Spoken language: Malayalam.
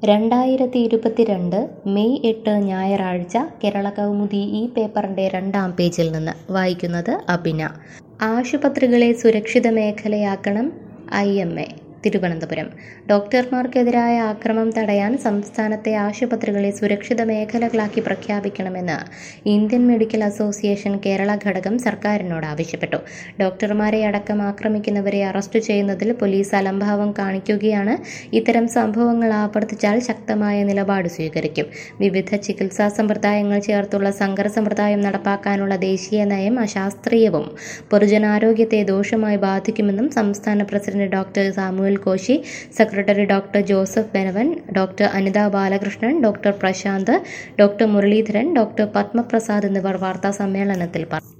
രണ്ടായിരത്തി ഇരുപത്തിരണ്ട് മെയ് എട്ട് ഞായറാഴ്ച കേരള കൗമുദി ഈ പേപ്പറിൻ്റെ രണ്ടാം പേജിൽ നിന്ന് വായിക്കുന്നത് അബിന ആശുപത്രികളെ സുരക്ഷിത മേഖലയാക്കണം ഐ എം എ തിരുവനന്തപുരം ഡോക്ടർമാർക്കെതിരായ ആക്രമം തടയാൻ സംസ്ഥാനത്തെ ആശുപത്രികളെ സുരക്ഷിത മേഖലകളാക്കി പ്രഖ്യാപിക്കണമെന്ന് ഇന്ത്യൻ മെഡിക്കൽ അസോസിയേഷൻ കേരള ഘടകം സർക്കാരിനോട് ആവശ്യപ്പെട്ടു ഡോക്ടർമാരെ അടക്കം ആക്രമിക്കുന്നവരെ അറസ്റ്റ് ചെയ്യുന്നതിൽ പോലീസ് അലംഭാവം കാണിക്കുകയാണ് ഇത്തരം സംഭവങ്ങൾ ആവർത്തിച്ചാൽ ശക്തമായ നിലപാട് സ്വീകരിക്കും വിവിധ ചികിത്സാ സമ്പ്രദായങ്ങൾ ചേർത്തുള്ള സങ്കര സമ്പ്രദായം നടപ്പാക്കാനുള്ള ദേശീയ നയം അശാസ്ത്രീയവും പൊതുജനാരോഗ്യത്തെ ദോഷമായി ബാധിക്കുമെന്നും സംസ്ഥാന president doctor Samuel Koshy secretary doctor Joseph Benavan doctor Anitha Balakrishnan doctor Prashanth doctor Muraleedharan doctor Padmaprasad എന്നിവർ വാർത്താ സമ്മേളനത്തിൽ പറഞ്ഞു